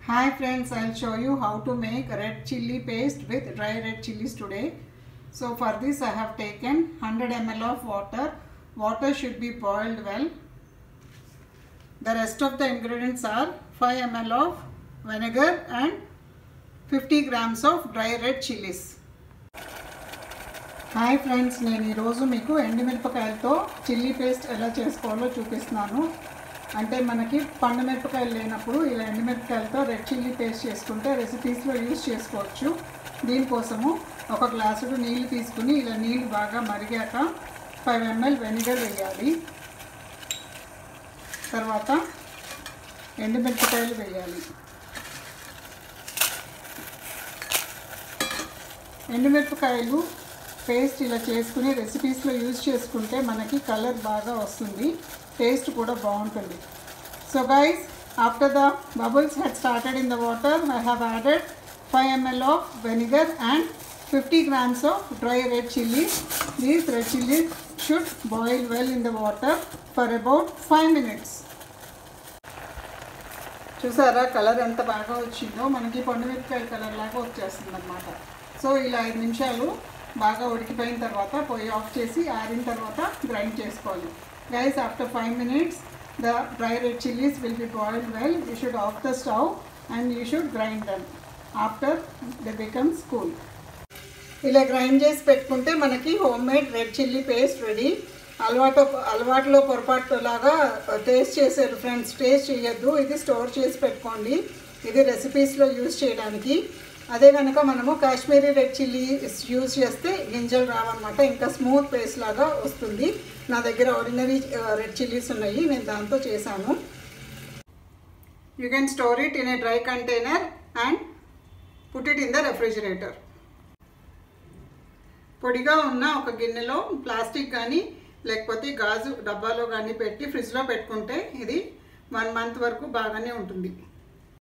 Hi friends, I'll show you how to make red chilli paste with dry red chillies today. So for this I have taken 100 ml of water. Water should be boiled well. The rest of the ingredients are 5 ml of vinegar and 50 grams of dry red chillies. Hi friends నేను ఈరోజు మీకు ఎండుమిరపకాయలతో chilli paste ఎలా చేసుకోవాలో చూపిస్తున్నాను అంటే మనకి పండు మిరపకాయలు లేనప్పుడు ఇలా ఎండుమిరపకాయలతో రెడ్ చిల్లీ పేస్ట్ చేసుకుంటే రెసిపీస్లో యూజ్ చేసుకోవచ్చు దీనికోసము ఒక గ్లాసుడు నీళ్ళు తీసుకుని ఇలా నీళ్ళు బాగా మరిగాక ఫైవ్ ఎంఎల్ వెనిగర్ వేయాలి తర్వాత ఎండుమిరపకాయలు వేయాలి ఎండుమిరపకాయలు పేస్ట్ ఇలా చేసుకుని రెసిపీస్లో యూజ్ చేసుకుంటే మనకి కలర్ బాగా వస్తుంది టేస్ట్ కూడా బాగుంటుంది so guys after the bubbles had started in the water I have added five ML of vinegar and fifty grams of dry red chilli these red chilli should boil well in the water for about five minutes చూసారా colour ఎంత బాగా వచ్చిందో మనకి పండుమిరపకాయ colour లాగా వచ్చేస్తుంది అనమాట so ఇలా ఐదు నిమిషాలు బాగా ఉడికిపోయిన తర్వాత పొయ్యి ఆఫ్ చేసి ఆరిన తర్వాత గ్రైండ్ చేసుకోవాలి guys after five minutes the dry red chillies will be boiled well you should off the stove and you should grind them after the becomes cool ఇలా గ్రైండ్ చేసి పెట్టుకుంటే మనకి home made red chilli paste ready అలవాటు అలవాటులో పొరపాటు లాగా taste చేశారు friends taste చేయొద్దు ఇది స్టోర్ చేసి పెట్టుకోండి ఇది రెసిపీస్లో యూజ్ చేయడానికి అదే కనుక మనము కాశ్మీరీ రెడ్ చిల్లీ యూజ్ చేస్తే గింజలు రావన్నమాట ఇంకా స్మూత్ పేస్ట్ లాగా వస్తుంది నా దగ్గర ఆర్డినరీ రెడ్ చిల్లీస్ ఉన్నాయి నేను దాంతో చేశాను you can store it in a dry container and put it in the refrigerator పొడిగా ఉన్న ఒక గిన్నెలో ప్లాస్టిక్ కానీ లేకపోతే గాజు డబ్బాలో కానీ పెట్టి ఫ్రిడ్జ్లో పెట్టుకుంటే ఇది వన్ మంత్ వరకు బాగానే ఉంటుంది